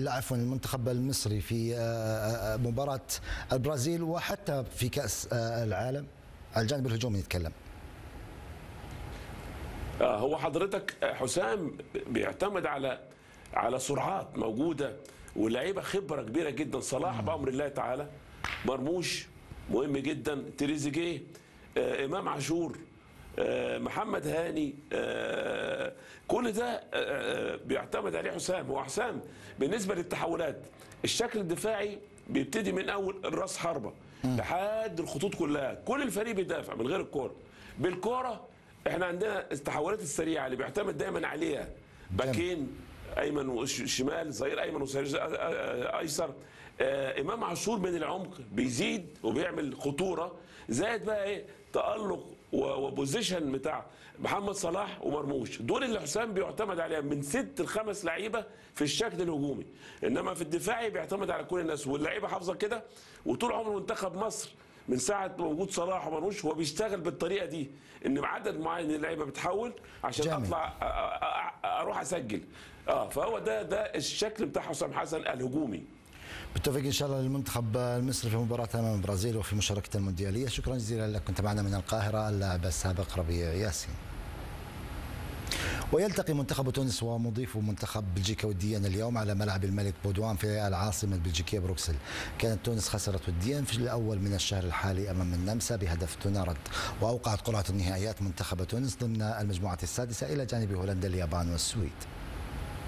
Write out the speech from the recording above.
عفوا المنتخب المصري في مباراة البرازيل وحتى في كأس العالم على الجانب الهجومي نتكلم هو حضرتك حسام بيعتمد على على سرعات موجوده ولاعيبه خبره كبيره جدا صلاح بامر الله تعالى مرموش مهم جدا تريزيجيه آه امام عاشور آه محمد هاني آه كل ده بيعتمد عليه حسام هو حسام بالنسبه للتحولات الشكل الدفاعي بيبتدي من اول الراس حربه لحد الخطوط كلها كل الفريق بيدافع من غير الكوره بالكوره احنا عندنا التحولات السريعه اللي بيعتمد دايما عليها باكين ايمن وشمال ظهير ايمن وظهير ايسر آه امام عاشور من العمق بيزيد وبيعمل خطوره زائد بقى ايه تالق وبوزيشن بتاع محمد صلاح ومرموش دول اللي حسام بيعتمد عليها من ست لخمس لعيبه في الشكل الهجومي انما في الدفاعي بيعتمد على كل الناس واللعيبه حافظه كده وطول عمر منتخب مصر من ساعه وجود صلاح ومرموش هو بيشتغل بالطريقه دي ان عدد معين من اللعيبه بتحول عشان جامل. اطلع اروح اسجل اه فهو ده ده الشكل بتاع حسام حسن الهجومي بالتوفيق ان شاء الله للمنتخب المصري في مباراه امام البرازيل وفي مشاركه الموندياليه شكرا جزيلا لك كنت معنا من القاهره اللاعب السابق ربيع ياسين ويلتقي منتخب تونس ومضيف منتخب بلجيكا وديا اليوم على ملعب الملك بودوان في العاصمة البلجيكية بروكسل كانت تونس خسرت وديا في الأول من الشهر الحالي أمام النمسا بهدف دون رد وأوقعت قرعة النهائيات منتخب تونس ضمن المجموعة السادسة إلى جانب هولندا اليابان والسويد